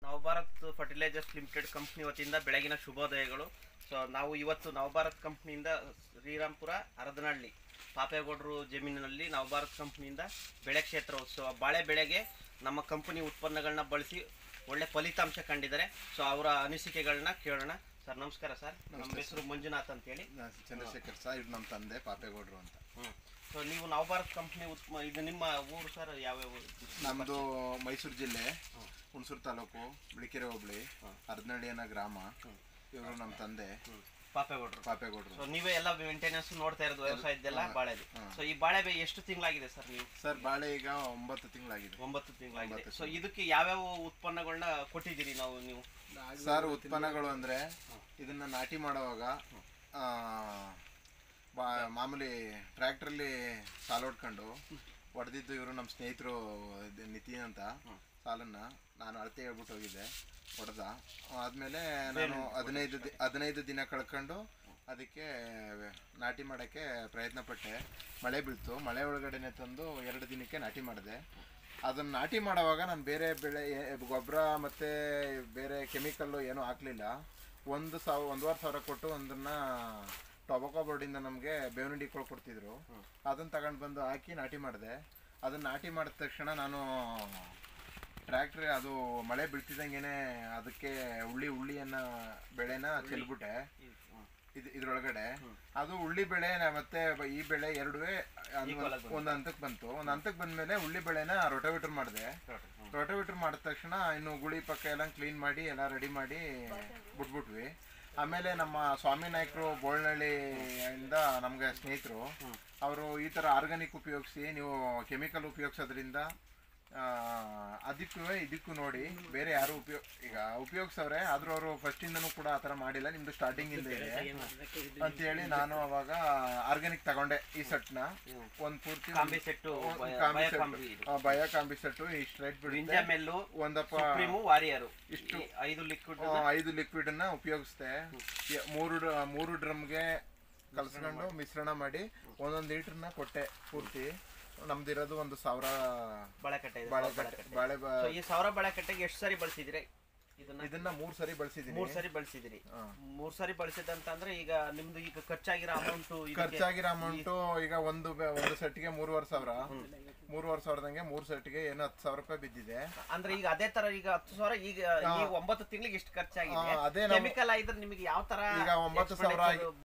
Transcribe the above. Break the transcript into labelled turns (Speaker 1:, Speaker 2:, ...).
Speaker 1: ನವಭಾರತ್ fertilisers limited company ವತಿಯಿಂದ ಬೆಳಗಿನ ಶುಭೋದಯಗಳು so ನಾವು ಇವತ್ತು ನವಭಾರತ್ ಕಂಪ್ನಿಯಿಂದ ಶ್ರೀರಾಮ್ಪುರ ಅರದನಹಳ್ಳಿ ಪಾಪೇಗೌಡರು ಜಮೀನಿನಲ್ಲಿ ನವಭಾರತ್ ಕಂಪ್ನಿಯಿಂದ ಬೆಳೆ ಕ್ಷೇತ್ರ ಉತ್ಸವ ಬಾಳೆ ಬೆಳೆಗೆ ನಮ್ಮ ಕಂಪನಿ ಉತ್ಪನ್ನಗಳನ್ನ ಬಳಸಿ ಒಳ್ಳೆ ಫಲಿತಾಂಶ ಕಂಡಿದ್ದಾರೆ ಸೊ ಅವರ ಅನಿಸಿಕೆಗಳನ್ನ ಕೇಳೋಣ ಸರ್ ನಮಸ್ಕಾರ ಸರ್ ನಮ್ಮ ಹೆಸರು ಮಂಜುನಾಥ್ ಅಂತೇಳಿ
Speaker 2: ನಾನು ಚಂದ್ರಶೇಖರ್ ಸರ್ ಇವ್ರು ನಮ್ಮ ತಂದೆ ಪಾಪೇಗೌಡರು ಅಂತ
Speaker 1: ಹ್ಞೂ ಸೊ ನೀವು ನವಭಾರತ್ ಕಂಪ್ನಿ ಉತ್ಪ ಇದು ನಿಮ್ಮ ಊರು ಸರ್ ಯಾವ್ಯಾವ
Speaker 2: ನಮ್ಮದು ಮೈಸೂರು ಜಿಲ್ಲೆ ಹುಣಸೂರು ತಾಲೂಕು ಬಿಳಿಕೆರೆ ಹೋಬಳಿ ಅರ್ಧನಹಳ್ಳಿ ಅನ್ನೋ ಗ್ರಾಮ ಇವರು ನಮ್ಮ ತಂದೆ
Speaker 1: ಪಾಪೇಗೌಡರು
Speaker 2: ಪಾಪೇಗೌಡರು
Speaker 1: ಸೊ ನೀವೇ ಎಲ್ಲ ಮೇಂಟೆನೆನ್ಸ್ ನೋಡ್ತಾ ಇರೋದು ವ್ಯವಸಾಯದ್ದೆಲ್ಲ ಬಾಳೆದು ಸೊ ಈ ಬಾಳೆ ಬೆ ಎಷ್ಟು ತಿಂಗಳಾಗಿದೆ ಸರ್ ನೀವು
Speaker 2: ಸರ್ ಬಾಳೆ ಈಗ ಒಂಬತ್ತು ತಿಂಗಳಾಗಿದೆ
Speaker 1: ಒಂಬತ್ತು ತಿಂಗಳಾಗಿದೆ
Speaker 2: ಒಂಬತ್ತು
Speaker 1: ಸೊ ಇದಕ್ಕೆ ಯಾವ್ಯಾವ ಉತ್ಪನ್ನಗಳನ್ನ ಕೊಟ್ಟಿದ್ದೀರಿ ನಾವು ನೀವು
Speaker 2: ಸರ್ ಉತ್ಪನ್ನಗಳು ಅಂದ್ರೆ ಇದನ್ನ ನಾಟಿ ಮಾಡುವಾಗ ಆ, ಬಾ- ಮಾಮೂಲಿ ಟ್ರ್ಯಾಕ್ಟ್ರಲ್ಲಿ ಸಾಲ ಹೊಡ್ಕೊಂಡು ಹೊಡೆದಿದ್ದು ಇವರು ನಮ್ಮ ಸ್ನೇಹಿತರು ಇದು ನಿತಿನ್ ಅಂತ ಸಾಲನ್ನ ನಾನು ಅಳತೆ ಹೇಳ್ಬಿಟ್ಟು ಹೋಗಿದ್ದೆ ಹೊಡೆದ ಆದ್ಮೇಲೆ ನಾನು ಹದಿನೈದು ದಿ- ಹದಿನೈದು ದಿನ ಕಳ್ಕೊಂಡು ಅದಕ್ಕೆ ನಾಟಿ ಮಾಡೋಕ್ಕೆ ಪ್ರಯತ್ನ ಪಟ್ಟೆ ಮಳೆ ಬೀಳ್ತು ಮಳೆ ಒಳಗಡೆನೆ ತಂದು ಎರಡು ದಿನಕ್ಕೆ ನಾಟಿ ಮಾಡಿದೆ ಅದನ್ನ ನಾಟಿ ಮಾಡುವಾಗ ನಾನು ಬೇರೆ ಬೆಳೆ ಗೊಬ್ಬರ ಮತ್ತೆ ಬೇರೆ ಕೆಮಿಕಲ್ಲು ಏನೂ ಹಾಕ್ಲಿಲ್ಲ ಒಂದು ಸಾವಿರ ಒಂದೂವರೆ ಸಾವಿರ ಕೊಟ್ಟು ಒಂದನ್ನ ಟೊಬಾಕೋ ಬೋರ್ಡಿಂದ ನಮಗೆ ಬೇವಿನ ಕೊಡ್ತಿದ್ರು ಅದನ್ನ ತಗೊಂಡು ಬಂದು ಹಾಕಿ ನಾಟಿ ಮಾಡಿದೆ ಅದನ್ನ ನಾಟಿ ಮಾಡಿದ ತಕ್ಷಣ ನಾನು ಟ್ರ್ಯಾಕ್ಟ್ರಿ ಅದು ಮಳೆ ಬೀಳ್ತಿದ್ದಂಗೆನೆ ಅದಕ್ಕೆ ಉಳ್ಳಿ ಉಳ್ಳಿಯನ್ನ ಬೆಳೆನ ಚೆಲ್ಬಿಟ್ಟೆ ಇದು ಇದ್ರೊಳಗಡೆ ಅದು ಉಳ್ಳಿ ಬೆಳೆ ನ- ಮತ್ತೆ ಬ- ಈ ಬೆಳೆ ಎರಡುವೆ
Speaker 1: Equal ಆಗಿ
Speaker 2: ಒಂದು ಹಂತಕ್ಕೆ ಬಂತು ಒಂದು ಹಂತಕ್ಕೆ ಬಂದ್ಮೇಲೆ ಉಳ್ಳಿ ಬೆಳೆನ ರೊಟೋವೇಟರ್ ಮಾಡಿದೆ ರೊಟೋವೇಟರ್ ಮಾಡಿದ ತಕ್ಷಣ ಇನ್ನು ಗುಳಿ ಪಕ್ಕ ಎಲ್ಲ ಕ್ಲೀನ್ ಮಾಡಿ ಎಲ್ಲ ರೆಡಿ ಮಾಡಿ ಬಿಟ್ಬಿಟ್ವಿ ಆಮೇಲೆ ನಮ್ಮ ಸ್ವಾಮಿ ನಾಯ್ಕರು ಬೋಳ್ನಳ್ಳಿ ಇಂದ ನಮ್ಗೆ ಸ್ನೇಹಿತರು ಅವರು ಈ ಥರ ಆರ್ಗಾನಿಕ್ ಉಪಯೋಗಿಸಿ ನೀವು ಕೆಮಿಕಲ್ ಉಪಯೋಗಿಸೋದ್ರಿಂದ ಆ, ಅದಕ್ಕೂ ಇದಕ್ಕೂ ನೋಡಿ ಬೇರೆ ಯಾರು ಉಪಯೋಗ ಈಗ ಉಪಯೋಗಿಸವ್ರೆ ಆದ್ರೂ ಅವರು ಫಸ್ಟಿಂದನೂ ಕೂಡ ಆ ಥರ ಮಾಡಿಲ್ಲ ನಿಮ್ದು ಸ್ಟಾರ್ಟಿಂಗ್ ಇಂದ ಇದೆ ಅಂತೇಳಿ ನಾನು ಅವಾಗ ಆರ್ಗಾನಿಕ್ ತಗೊಂಡೆ ಈ ಸೆಟ್ನ ಒಂದ್ ಪೂರ್ತಿ
Speaker 1: ಕಾಂಬಿ ಸೆಟ್ಟು
Speaker 2: ಕಾಂಬಿ
Speaker 1: ಕಾಂಬಿ ಇದು
Speaker 2: ಆ, ಭಯ ಕಾಂಬಿ ಸೆಟ್ಟು ಇಷ್ಟು ರೇಟ್ ಬಿಡುತ್ತೆ
Speaker 1: ವಿಂಜಾಮೆಲ್ಲು
Speaker 2: ಒಂದಪ್ಪ
Speaker 1: ಸುಪ್ರೀಮು ವಾರಿಯರು
Speaker 2: ಇಷ್ಟು.
Speaker 1: ಈ ಐದು ಲಿಕ್ವಿಡ್
Speaker 2: ಆ, ಐದು ಲಿಕ್ವಿಡ್ ಅನ್ನ ಉಪಯೋಗಿಸ್ದೆ ಯ- ಮೂರು ಡ್ರ- ಮೂರು ಡ್ರಮ್ಗೆ ಕಲ್ಸ್ಕೊಂಡು ಮಿಶ್ರಣ ಮಾಡಿ ಒಂದೊಂದು ಲೀಟರ್ನ ಕೊಟ್ಟೆ ಪೂರ್ತಿ ನಮ್ದಿರೋದು ಒಂದು ಸಾವಿರ
Speaker 1: ಬಾಳೆಕಟ್ಟೆ ಇದೆ,
Speaker 2: ಬಾಳೆ
Speaker 1: ಬಾಳೆಕಟ್ಟೆ.
Speaker 2: ಬಾಳೆ ಬ-
Speaker 1: ಸೊ ಈ ಸಾವಿರ ಬಾಳೆಕಟ್ಟೆಗೆ ಎಷ್ಟು ಸಾರಿ ಬಳಸಿದಿರಿ ಇದನ್ನ
Speaker 2: ಇದನ್ನ ಮೂರ್ ಸರಿ ಬಳಸಿದೀನಿ
Speaker 1: ಮೂರ್ ಸಾರಿ ಬಳಸಿದಿರಿ
Speaker 2: ಹಾ.
Speaker 1: ಮೂರ್ ಸಾರಿ ಬಳಸಿದಂತಂದ್ರೆ ಈಗ ನಿಮ್ದು ಈಗ ಖರ್ಚಾಗಿರೋ ಅಮೌಂಟ್
Speaker 2: ಖರ್ಚಾಗಿರೋ ಅಮೌಂಟ್ ಈಗ ಒಂದು ಬೆ- ಒಂದು ಸೆಟ್ಗೆ ಮೂರುವರೆ ಸಾವಿರ ಮೂರುವರೆ ಸಾವಿರದಂಗೆ ಮೂರ್ ಸೆಟ್ಗೆ ಏನು ಹತ್ತು ಸಾವಿರ ರೂಪಾಯಿ ಬಿದ್ದಿದೆ
Speaker 1: ಅಂದ್ರೆ ಈಗ ಅದೇ ತರ ಈಗ ಹತ್ತು ಸಾವಿರ ಈಗ ಈ ಒಂಬತ್ತು ತಿಂಗಳಿಗೆ ಎಷ್ಟು ಖರ್ಚಾಗಿದೆ
Speaker 2: ಆ, ಅದೇ ನಾವು-
Speaker 1: ಕೆಮಿಕಲ್ ಆಗಿದ್ರೆ ನಿಮಗೆ ಯಾವ ತರ
Speaker 2: ಈಗ ಒಂಬತ್ತು ಸಾವಿರ ಆಗಿ-
Speaker 1: expenditure